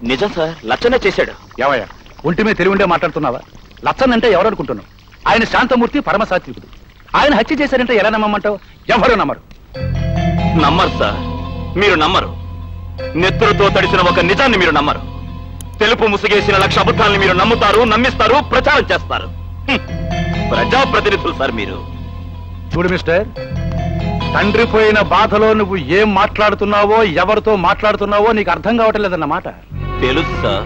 నిజం సార్ లచ్చనే చేశాడు ఏవయ్యా ఒంటి మీద తెలివి ఉండే మాట్లాడుతున్నావా లచ్చన్ అంటే ఎవరు అనుకుంటున్నావు ఆయన శాంతమూర్తి పరమసాత్వికుడు ఆయన హత్య చేశారంటే ఎలా నమ్మమంటావు ఎవరు నమ్మరు నమ్మరు సార్ మీరు నమ్మరు నెత్తురుతో తడిసిన ఒక నిజాన్ని మీరు నమ్మరు తెలుపు ముసుగేసిన లక్ష అబద్ధాలను మీరు నమ్ముతారు నమ్మిస్తారు ప్రచారం చేస్తారు హ్మ్. ప్రజాప్రతినిధులు సార్ మీరు చూడు మిస్టర్ తండ్రి పోయిన బాధలో నువ్వు ఏం మాట్లాడుతున్నావో ఎవరితో మాట్లాడుతున్నావో నీకు అర్థం కావటం లేదన్నమాట తెలుసు సార్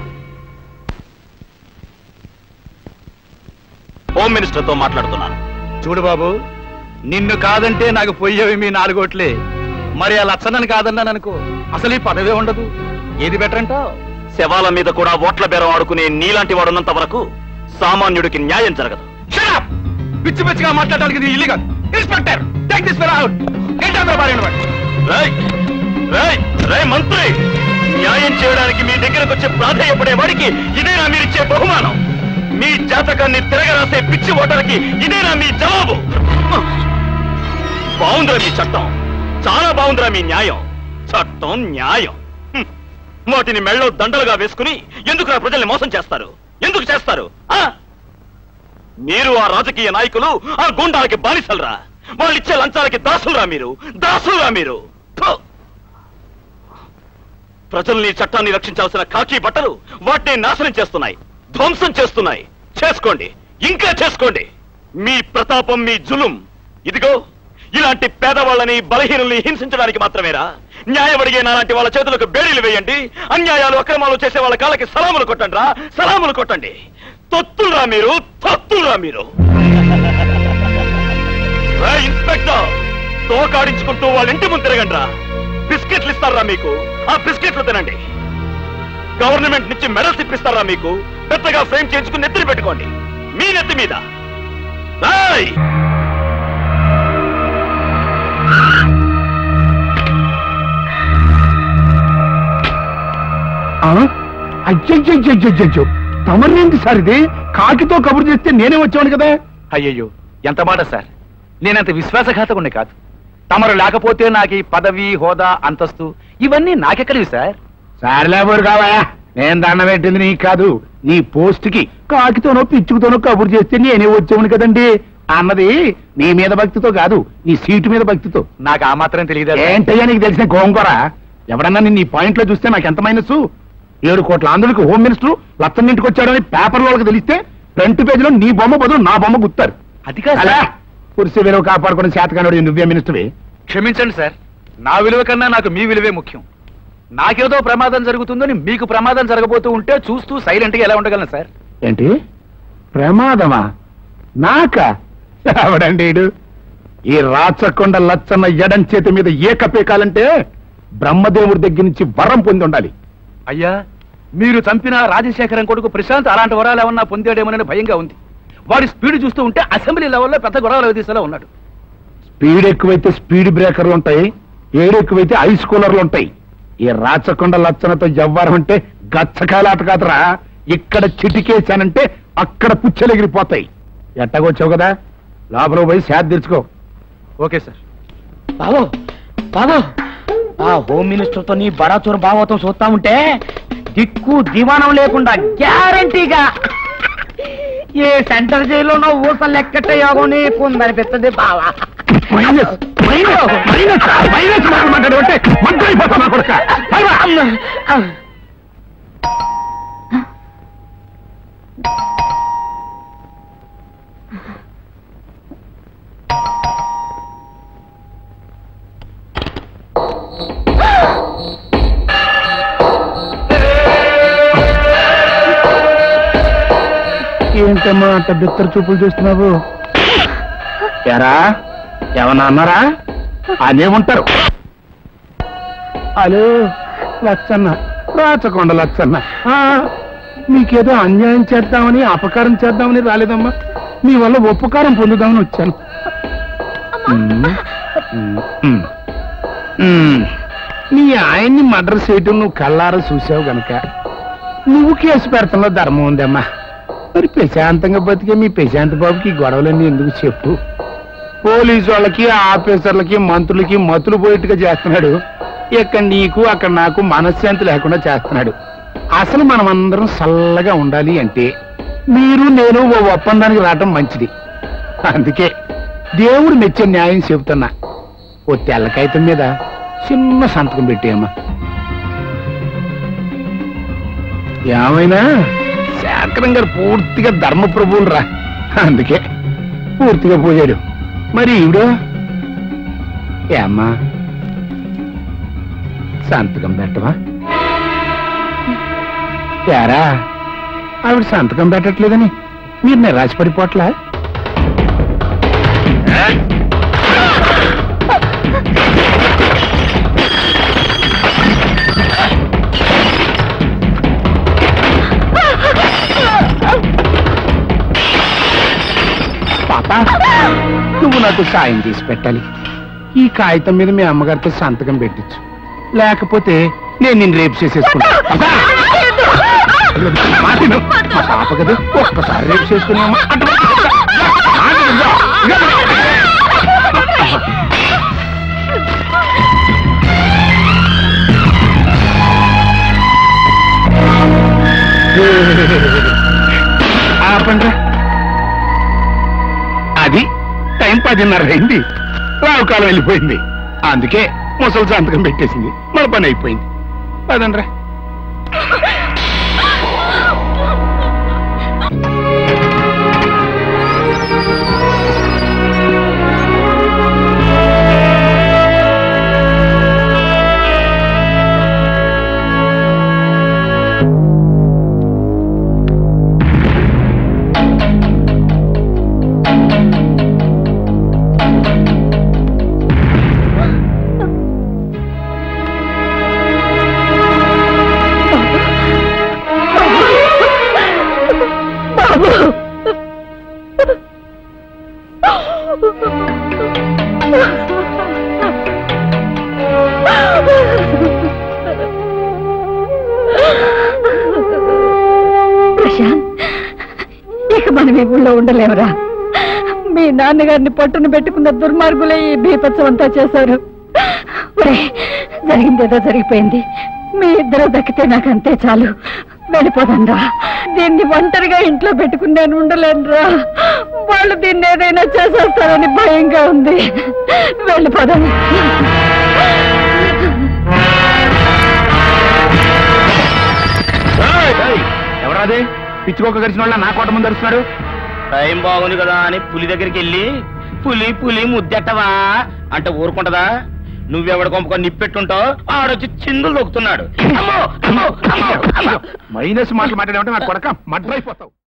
హోమ్ మినిస్టర్ తో మాట్లాడుతున్నాను చూడు బాబు నిన్ను కాదంటే నాకు పోయేవి మీ నాలుగోట్లే మరి ఆ లచ్చనని కాదన్నాను అనుకో అసలు ఈ పదవే ఉండదు ఏది బెటర్ అంటావు శవాల మీద కూడా ఓట్ల బేరం ఆడుకునే నీలాంటి వాడున్నంత వరకు సామాన్యుడికి న్యాయం జరగదు పిచ్చి పిచ్చిగా మాట్లాడడానికి ఇది illegal inspector take this fellow out get out of రేయ్! రేయ్! రేయ్ మంత్రి న్యాయం చేయడానికి మీ దగ్గరకు వచ్చి ప్రాధేయపడే వాడికి ఇదేనా మీరిచ్చే బహుమానం మీ జాతకాన్ని తిరగరాసే పిచ్చి ఓటర్కి ఇదేనా మీ జవాబు బాగుందిరా మీ చట్టం చాలా బాగుందిరా మీ న్యాయం చట్టం న్యాయం హ్మ్. వాటిని మెళ్ళో దండలుగా వేసుకుని ఎందుకు ఆ ప్రజల్ని మోసం చేస్తారు ఎందుకు చేస్తారు ఆ మీరు ఆ రాజకీయ నాయకులు ఆ గుండాలకి బానిసలరా వాళ్ళిచ్చే లంచాలకి దాసులరా మీరు దాసులరా మీరు ఫు! ప్రజల్ని చట్టాన్ని రక్షించాల్సిన కాకి బట్టలు వాటిని నాశనం చేస్తున్నాయి ధ్వంసం చేస్తున్నాయి చేసుకోండి ఇంకా చేసుకోండి మీ ప్రతాపం మీ జులుం ఇదిగో ఇలాంటి పేదవాళ్ళని బలహీనుల్ని హింసించడానికి మాత్రమేరా న్యాయం అడిగే నాలాంటి వాళ్ళ చేతులకు బేడీలు వేయండి అన్యాయాలు అక్రమాలు చేసే వాళ్ళ కాళ్ళకి సలాములు కొట్టండి రా సలాములు కొట్టండి తొత్తులరా మీరు తొత్తులరా మీరు రా ఇన్స్పెక్టర్ తోకాడించుకుంటూ వాళ్ళ ఇంటి ముందు తిరగండి రా బిస్కెట్లు ఇస్తారా మీకు ఆ బిస్కెట్లు తినండి గవర్నమెంట్ నుంచి మెడల్ తిప్పిస్తారా మీకు పెద్దగా ఫ్రేమ్ చేయించుకుని నెత్తిని పెట్టుకోండి మీ నెత్తి మీద రాయ్ అయ్యో తమరేంటి సార్ ఇది కాకితో కబురు చేస్తే నేనే వచ్చాను కదా అయ్యయ్యో ఎంత మాట సార్ నేనంత విశ్వాసఘాతకుణ్ణి కాదు తమరు లేకపోతే నాకు ఈ పదవి హోదా అంతస్తు ఇవన్నీ నాకెక్కడివి సార్ సార్లేబోరు కావాయా నేను దండం పెట్టింది నీకు కాదు నీ పోస్ట్ కి కాకితోనో పిచ్చుకుతోనో కబురు చేస్తే నేనే వచ్చావును కదండి అన్నది నీ మీద భక్తితో కాదు నీ సీటు మీద భక్తితో నాకు ఆ మాత్రం తెలియదు ఏంటయ్యా నీకు తెలిసిన గోంగూర ఎవడన్నా నిన్ను ఈ పాయింట్ లో చూస్తే నాకు ఎంత మైనస్ ఏడు కోట్ల ఆంధ్రులకు హోమ్ మినిస్టర్ లచ్చన్ ఇంటికి వచ్చాడని పేపర్ వాళ్ళకి తెలిస్తే ఫ్రంట్ పేజ్ లో నీ బొమ్మ బదులు నా బొమ్మ గుత్తారు అది కాదు అలా సార్. కుర్సీ విలువ కాపాడుకుని చేతకానుడు నువ్వే మినిస్టర్వి క్షమించండి సార్ నా విలువ కన్నా నాకు మీ విలువే ముఖ్యం నాకేదో ప్రమాదం జరుగుతుందని మీకు ప్రమాదం జరగబోతూ ఉంటే చూస్తూ సైలెంట్ గా ఎలా ఉండగలను సార్ ఏంటి ప్రమాదమా నాక ఎవడండి ఈడు? ఈ రాచకొండ లచ్చన్న ఎడం చేతి మీద ఏకపేకాలంటే బ్రహ్మదేవుడి దగ్గర నుంచి వరం పొంది ఉండాలి అయ్యా మీరు చంపిన రాజశేఖరం కొడుకు ప్రశాంత్ అలాంటి వరాలు ఏమన్నా పొందాడేమోనని భయంగా ఉంది వాడి స్పీడ్ చూస్తూ ఉంటే అసెంబ్లీ లెవెల్లో పెద్ద గొడవలు తీసేలా ఉన్నాడు స్పీడ్ ఎక్కువైతే స్పీడ్ బ్రేకర్లు ఉంటాయి ఏడు ఎక్కువైతే ఐస్ కూలర్లు ఉంటాయి ఈ రాచకొండ లచ్చనతో ఎవ్వరం అంటే గచ్చకాలాట కాదురా ఇక్కడ చిటికేశానంటే అక్కడ పుచ్చలెగిరిపోతాయి ఎట్టగొచ్చావు కదా లోపల పోయి శాద్ తెచ్చుకో ఓకే సార్ బాబు బాబు ఆ హోమ్ మినిస్టర్ తో నీ బడాచూరు భాగవతం చూస్తా ఉంటే దిక్కు దివానం లేకుండా గ్యారంటీగా ఏ సెంటర్ జైల్లోనో ఊసలు లెక్కట్టే యోగం నీకుందనిపిస్తుంది బావా మైనస్ మైనస్ మైనస్ మైనస్ మాట మాట్లాడు అంటే మంత్రైపోతా నా కొడుక ఏంటమ్మా అంత బిత్తర చూపులు చూస్తున్నావు ఎరా ఏమన్నా అన్నారా అదే ఉంటారు హలో లచ్చన్న రాచకొండ లచ్చన్న ఆ, మీకేదో అన్యాయం చేద్దామని అపకారం చేద్దామని రాలేదమ్మా మీ వల్ల ఉపకారం పొందుదామని వచ్చాను ఉమ్, ఉమ్, ఉమ్. ఉమ్. మీ ఆయన్ని మర్డర్ చేయటం నువ్వు కళ్ళారా చూసావు గనక నువ్వు కేసు పెడతంలో ధర్మం ఉందమ్మా మరి ప్రశాంతంగా బతికే మీ ప్రశాంత్ బాబుకి ఈ గొడవలన్నీ ఎందుకు చెప్పు పోలీసు వాళ్ళకి ఆఫీసర్లకి మంత్రులకి మతులు పోయేట్టుగా చేస్తున్నాడు ఇక్కడ నీకు అక్కడ నాకు మనశ్శాంతి లేకుండా చేస్తున్నాడు అసలు మనం అందరం చల్లగా ఉండాలి అంటే మీరు నేను ఓ ఒప్పందానికి రావటం మంచిది అందుకే దేవుడు మెచ్చే న్యాయం చెబుతున్నా ఓ తెల్ల కాగితం మీద చిన్న సంతకం పెట్టేయమ్మా ఏమైనా శాకరం గారు పూర్తిగా ధర్మప్రభువులు రా అందుకే పూర్తిగా పోయాడు మరి ఈవిడో ఏమ్మా సంతకం పెట్టవా యారా ఆవిడ సంతకం పెట్టట్లేదని మీరు నిరాశపడిపోట్లా పాప నువ్వు నాకు సాయం చేసి పెట్టాలి ఈ కాగితం మీద మీ అమ్మగారితో సంతకం పెట్టించు లేకపోతే నేను నిన్ను రేపు చేసేసుకుంటా పాపా! మాట విను. మా పాప కదా ఒక్కసారి రేపు చేసుకున్నామా ఆపండ్రా అది టైం పదిన్నర అయింది రావు కాలం వెళ్ళిపోయింది అందుకే ముసలి సంతకం పెట్టేసింది మన పని అయిపోయింది పదండ్రా ప్రశాంత్ ఇక మనం ఈ ఊళ్ళో ఉండలేవురా మీ నాన్నగారిని పట్టును పెట్టుకున్న దుర్మార్గులే ఈ బీపత్సం అంతా చేశారు ఒరేయ్, జరిగిందేదో జరిగిపోయింది మీ ఇద్దరు దక్కితే నాకు అంతే చాలు వెళ్ళిపోదండ్రా దీన్ని ఒంటరిగా ఇంట్లో పెట్టుకుని నేను ఉండలేనురా వాళ్ళు దీన్ని ఏదైనా చేసేస్తారని భయంగా ఉంది వెళ్ళిపోదాం ఎవరాది పిచ్చుకోక గడిచిన వాళ్ళ నా కోట ముందు అరుస్తున్నాడు టైం బాగుంది కదా అని పులి దగ్గరికి వెళ్ళి పులి పులి ముద్దెట్టవా అంటే ఊరుకుంటదా నువ్వెవడ కొంపకొని నిప్పెట్టుంటావు ఆడొచ్చి చిందులు దొక్కుతున్నాడు అమ్మో అమ్మో అమ్మో అమ్మో మైనస్ మాటలు మాట్లాడేమంటే నా కొడక మడ్రైపోతావు